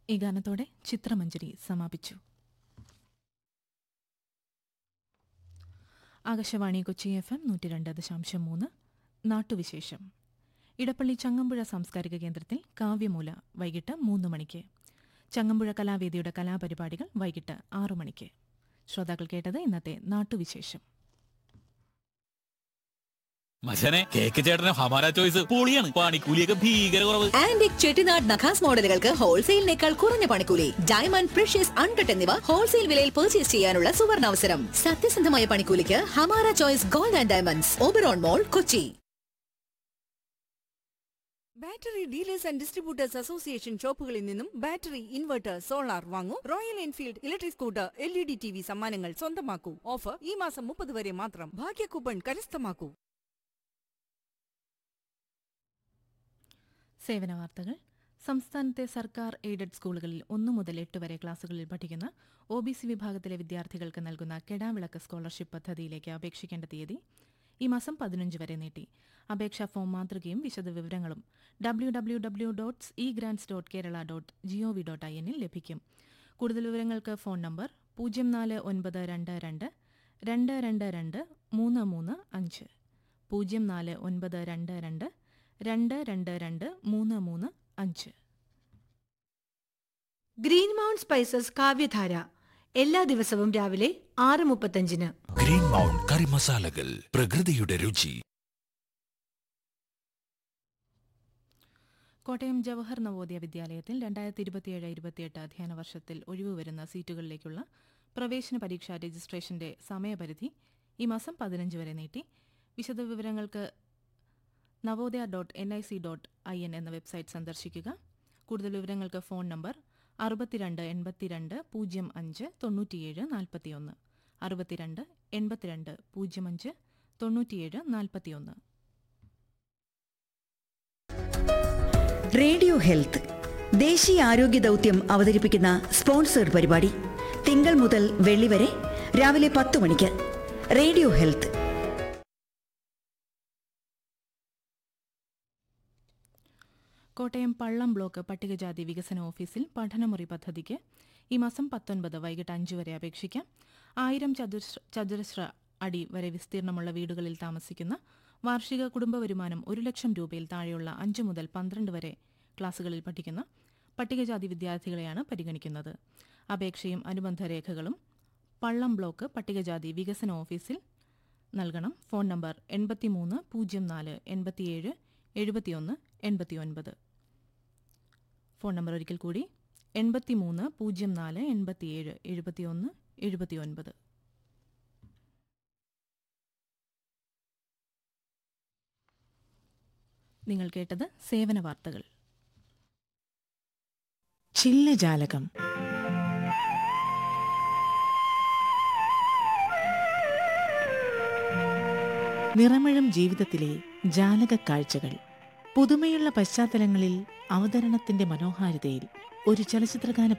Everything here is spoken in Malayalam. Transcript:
ഈ ഗാനത്തോടെ ചിത്രമഞ്ജരി സമാപിച്ചു ആകാശവാണി കൊച്ചി എഫ് എം നൂറ്റി രണ്ട് ദശാംശം മൂന്ന് നാട്ടുവിശേഷം ഇടപ്പള്ളി ചങ്ങമ്പുഴ സാംസ്കാരിക കേന്ദ്രത്തിൽ കാവ്യമൂല വൈകിട്ട് മൂന്ന് മണിക്ക് ചങ്ങമ്പുഴ കലാവേദിയുടെ കലാപരിപാടികൾ വൈകിട്ട് ആറു മണിക്ക് ശ്രോതാക്കൾ കേട്ടത് ഇന്നത്തെ നാട്ടുവിശേഷം മച്ചനെ കേക്ക് ചേട്ടന് ഹമാര ചോയ്സ് പൊളിയാണ് പണിക്കൂലിയൊക്കെ ഭീകര കുറവ് ആന്റിക് ചെട്ടിനാട് നഖാസ് മോഡലുകൾക്ക് ഹോൾസെയിലിനേക്കാൾ കുറഞ്ഞ പണിക്കൂലി ഡയമണ്ട് പ്രഷ്യസ് അൺകട്ട് എന്നിവ ഹോൾസെയിൽ വിലയിൽ പർച്ചേസ് ചെയ്യാനുള്ള സുവർണാവസരം സത്യസന്ധമായ പണിക്കൂലിക്ക് Hamara choice gold and diamonds Oberon mall Kochi battery dealers and distributors association ഷോപ്പുകളിൽ നിന്നും ബാറ്ററി ഇൻവെർട്ടർ സോളാർ വാങ്ങൂ Royal Enfield electric scooter L E D T V സമ്മാനങ്ങൾ സ്വന്തമാക്കൂ ഓഫർ ഈ മാസം മുപ്പത് വരെ മാത്രം ഭാഗ്യ കൂപ്പൺ കരസ്ഥമാക്കൂ സേവന വാർത്തകൾ സംസ്ഥാനത്തെ സർക്കാർ എയ്ഡഡ് സ്കൂളുകളിൽ ഒന്നു മുതൽ എട്ട് വരെ ക്ലാസുകളിൽ പഠിക്കുന്ന ഒ ബി സി വിഭാഗത്തിലെ വിദ്യാർത്ഥികൾക്ക് നൽകുന്ന കെടാവിളക്ക് സ്കോളർഷിപ്പ് പദ്ധതിയിലേക്ക് അപേക്ഷിക്കേണ്ട തീയതി ഈ മാസം പതിനഞ്ച് വരെ നീട്ടി അപേക്ഷാ ഫോം മാതൃകയും വിശദവിവരങ്ങളും W W W dot E grants dot Kerala dot G O V dot I എന്നിൽ ലഭിക്കും കൂടുതൽ വിവരങ്ങൾക്ക് ഫോൺ നമ്പർ പൂജ്യം നാല് ഒൻപത് രണ്ട് രണ്ട് രണ്ട് രണ്ട് രണ്ട് മൂന്ന് മൂന്ന് അഞ്ച് പൂജ്യം നാല് ഒൻപത് രണ്ട് രണ്ട് രണ്ട് രണ്ട് രണ്ട് മൂന്ന് മൂന്ന് അഞ്ച് ഗ്രീൻ മൗണ്ട് സ്പൈസസ് കാവ്യധാര എല്ലാ ദിവസവും രാവിലെ ആറ് മുപ്പത്തഞ്ചിന് ഗ്രീൻ മൗണ്ട് കറി മസാലകൾ പ്രകൃതിയുടെ രുചി കോട്ടയം ജവഹർ നവോദയ വിദ്യാലയത്തിൽ രണ്ടായിരത്തി ഇരുപത്തിയേഴ് ഇരുപത്തിയെട്ട് അധ്യയന വർഷത്തിൽ ഒഴിവ് വരുന്ന സീറ്റുകളിലേക്കുള്ള പ്രവേശന പരീക്ഷാ രജിസ്ട്രേഷന്റെ സമയപരിധി ഈ മാസം പതിനഞ്ച് വരെ നീട്ടി വിശദവിവരങ്ങൾക്ക് Navodaya dot N I C dot I N എന്ന വെബ്സൈറ്റ് സന്ദർശിക്കുക കൂടുതൽ വിവരങ്ങൾക്ക് ഫോൺ നമ്പർ അറുപത്തിരണ്ട് എൺപത്തിരണ്ട് പൂജ്യം അഞ്ച് തൊണ്ണൂറ്റിയേഴ് നാൽപ്പത്തിയൊന്ന് അറുപത്തിരണ്ട് എൺപത്തിരണ്ട് പൂജ്യം അഞ്ച് തൊണ്ണൂറ്റിയേഴ് നാൽപ്പത്തിയൊന്ന് റേഡിയോ ഹെൽത്ത് ദേശീയ ആരോഗ്യ ദൗത്യം അവതരിപ്പിക്കുന്ന സ്പോൺസേഡ് പരിപാടി തിങ്കൾ മുതൽ വെള്ളി വരെ രാവിലെ പത്ത് മണിക്ക് radio health Kottayam Pallam block പട്ടികജാതി വികസന ഓഫീസിൽ പഠനമുറി പദ്ധതിക്ക് ഈ മാസം പത്തൊൻപത് വൈകിട്ട് അഞ്ച് വരെ അപേക്ഷിക്കാം ആയിരം ചതുരശ്ര ചതുരശ്ര അടി വരെ വിസ്തീർണമുള്ള വീടുകളിൽ താമസിക്കുന്ന വാർഷിക കുടുംബ വരുമാനം ഒരു ലക്ഷം രൂപയിൽ താഴെയുള്ള അഞ്ച് മുതൽ പന്ത്രണ്ട് വരെ ക്ലാസുകളിൽ പഠിക്കുന്ന പട്ടികജാതി വിദ്യാർത്ഥികളെയാണ് പരിഗണിക്കുന്നത് അപേക്ഷയും അനുബന്ധ രേഖകളും പള്ളം ബ്ലോക്ക് പട്ടികജാതി വികസന ഓഫീസിൽ നൽകണം ഫോൺ നമ്പർ എൺപത്തിമൂന്ന് പൂജ്യം നാല് എൺപത്തിയേഴ് എഴുപത്തിയൊന്ന് എൺപത്തിയൊൻപത് ഫോൺ നമ്പർ ഒരിക്കൽ കൂടി എൺപത്തിമൂന്ന് പൂജ്യം നാല് എൺപത്തിയേഴ് എഴുപത്തിയൊന്ന് എഴുപത്തിയൊൻപത് നിങ്ങൾ കേട്ടത് സേവന വാർത്തകൾ ചില്ലജാലകം നിറമിഴും ജീവിതത്തിലെ ജാലക കാഴ്ചകൾ പുതുമയുള്ള പശ്ചാത്തലങ്ങളിൽ അവതരണത്തിന്റെ മനോഹാരിതയിൽ ഒരു ചലച്ചിത്രഗാന